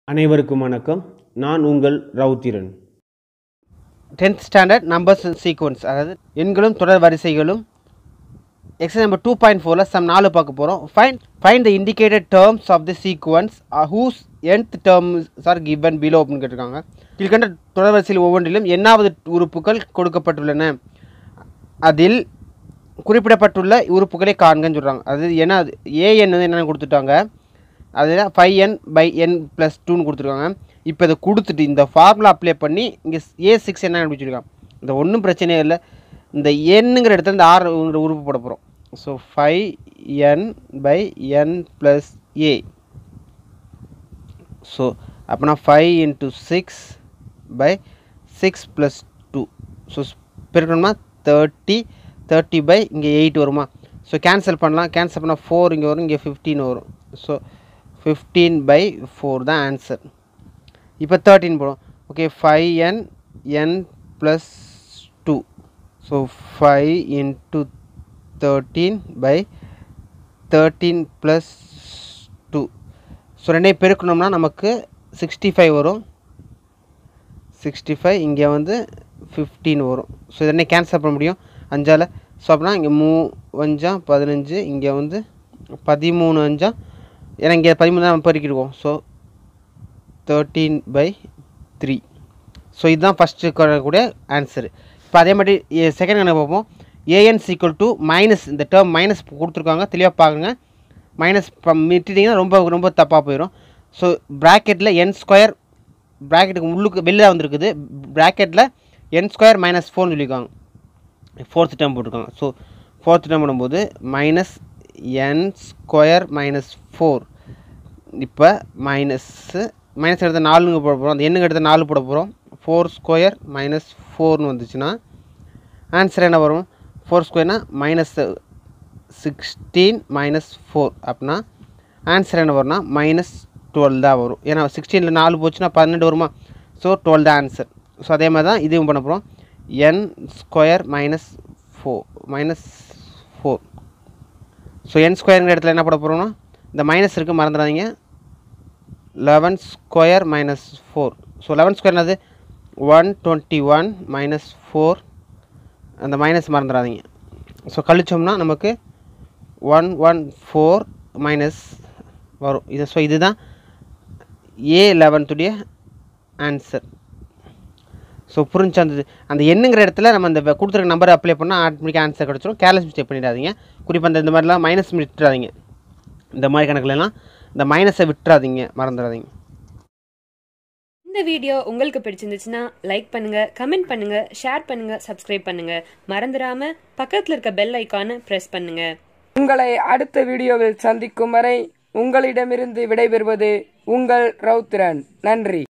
அனைவருக்கும் வணக்கம் நான் உங்கள் Rauthiran tenth standard numbers sequence அதாவது எண்களும் தொடர் வரிசைகளும் எக்ஸாம் நம்பர் டூ பாயிண்ட் ஃபோரில் சம் நாலு பார்க்க போகிறோம் find find the indicated terms of the sequence whose nth terms are given below அப்படின்னு கேட்டிருக்காங்க கீழ்கண்ட தொடர் வரிசையில் ஒவ்வொன்றிலும் எண்ணாவது உறுப்புகள் கொடுக்கப்பட்டுள்ளன அதில் குறிப்பிடப்பட்டுள்ள உறுப்புகளை காண்கன்னு சொல்கிறாங்க அது ஏன்னா ஏஎன் வந்து என்னென்னு கொடுத்துட்டாங்க அதில் five n by n plus டூன்னு கொடுத்துருக்காங்க இப்போ இதை கொடுத்துட்டு இந்த ஃபார்முலா அப்ளை பண்ணி இங்கே ஏ சிக்ஸ் என்ன கண்டுபிடிச்சிருக்காங்க இந்த ஒன்றும் பிரச்சனையே இல்லை இந்த எண்ணுங்கிற இடத்துல இந்த ஆறு உறுப்பு போட போகிறோம் so five n by n plus ஏ ஸோ அப்போனா five into six by six plus two so பெருக்கணுமா தேர்ட்டி தேர்ட்டி பை இங்கே எயிட் வருமா ஸோ கேன்சல் பண்ணலாம் கேன்சல் பண்ணால் ஃபோர் இங்கே வரும் இங்கே ஃபிஃப்டீன் வரும் ஸோ ஃபிஃப்டீன் பை ஃபோர் தான் ஆன்சர் இப்போ தேர்ட்டின் போடும் okay five n n plus two so five into thirteen by thirteen plus two so ரெண்டையும் பெருக்கணும்னா நமக்கு சிக்ஸ்டி ஃபைவ் வரும் சிக்ஸ்டி ஃபைவ் இங்கே வந்து ஃபிஃப்டீன் வரும் ஸோ இதனை கேன்சல் பண்ண முடியும் அஞ்சால் ஸோ அப்படின்னா இங்கே மூ அஞ்சா பதினஞ்சு இங்கே வந்து பதிமூணு அஞ்சா ஏன்னா இங்கே பதிமூணு தான் பெருக்கிடுவோம் so thirteen by three so இதுதான் ஃபஸ்ட்டு கூடிய ஆன்சரு இப்போ அதே மாதிரி செகண்ட் கணக்கு பார்ப்போம் ஏஎன் சீக்குவல் டு மைனஸ் இந்த டேர்ம் மைனஸ் கொடுத்துருக்காங்க தெளிவாக பாருங்க மைனஸ் மிட்டிட்டிங்கன்னா ரொம்ப ரொம்ப தப்பாக போயிடும் ஸோ ப்ராக்கெட்டில் என் ஸ்கொயர் ப்ராக்கெட்டுக்கு உள்ளுக்கு வெளில வந்துருக்குது ப்ராக்கெட்டில் என் ஸ்கொயர் மைனஸ் ஃபோர்னு சொல்லியிருக்காங்க ஃபோர்த் டேர்ம் போட்டிருக்காங்க ஸோ ஃபோர்த் டேர்ம் பண்ணும்போது minus n square minus four இப்போ மைனஸ்ஸு மைனஸ் எடுத்த நாலுங்க போட போகிறோம் அந்த எண்ணுங்க எடுத்த நாலு போட போகிறோம் ஃபோர் ஸ்கொயர் மைனஸ் ஃபோர்னு வந்துச்சுன்னா ஆன்சர் என்ன வரும் ஃபோர் ஸ்கொயர்னா மைனஸ் சிக்ஸ்டீன் மைனஸ் ஃபோர் அப்படின்னா ஆன்சர் என்ன வரும்னா மைனஸ் டுவெல் தான் வரும் ஏன்னா சிக்ஸ்டீனில் நாலு போச்சுன்னா பன்னெண்டு வருமா ஸோ டுவெல் தான் ஆன்சர் ஸோ அதே மாதிரி தான் இதுவும் பண்ண போகிறோம் n square minus four minus four so n ஸ்கொயருங்கிற இடத்துல என்ன போட போகிறோம்னா இந்த மைனஸ் இருக்குது மறந்துடாதீங்க eleven square minus four so eleven square என்னது one twenty one minus four அந்த மைனஸ் மறந்துடாதீங்க ஸோ கழிச்சோம்னா நமக்கு ஒன் ஒன் ஃபோர் மைனஸ் வரும் இது ஸோ இதுதான் ஏ லெவன்த்துடைய ஆன்சர் ஸோ புரிஞ்சு அந்த அந்த எண்ணுங்கிற இடத்துல நம்ம அந்த கொடுத்துருக்க நம்பரை அப்ளை பண்ணால் ஆட்டோமேட்டிக்காக ஆன்சர் கிடச்சிரும் கேர்லெஸ் மிஸ்டேக் பண்ணிடாதீங்க குறிப்பாக அந்த இந்த மாதிரிலாம் மைனஸ் விட்டுறாதீங்க இந்த மாதிரி கணக்குலலாம் இந்த மைனஸை விட்டுறாதீங்க மறந்துடாதீங்க இந்த வீடியோ உங்களுக்கு பிடிச்சிருந்துச்சுன்னா லைக் பண்ணுங்க கமெண்ட் பண்ணுங்க ஷேர் பண்ணுங்க சப்ஸ்கிரைப் பண்ணுங்க மறந்துடாம பக்கத்துல இருக்க பெல் ஐகானை பிரஸ் பண்ணுங்க உங்களை அடுத்த வீடியோவில் சந்திக்கும் வரை உங்களிடமிருந்து விடைபெறுவது உங்கள் ரவுத்திரன் நன்றி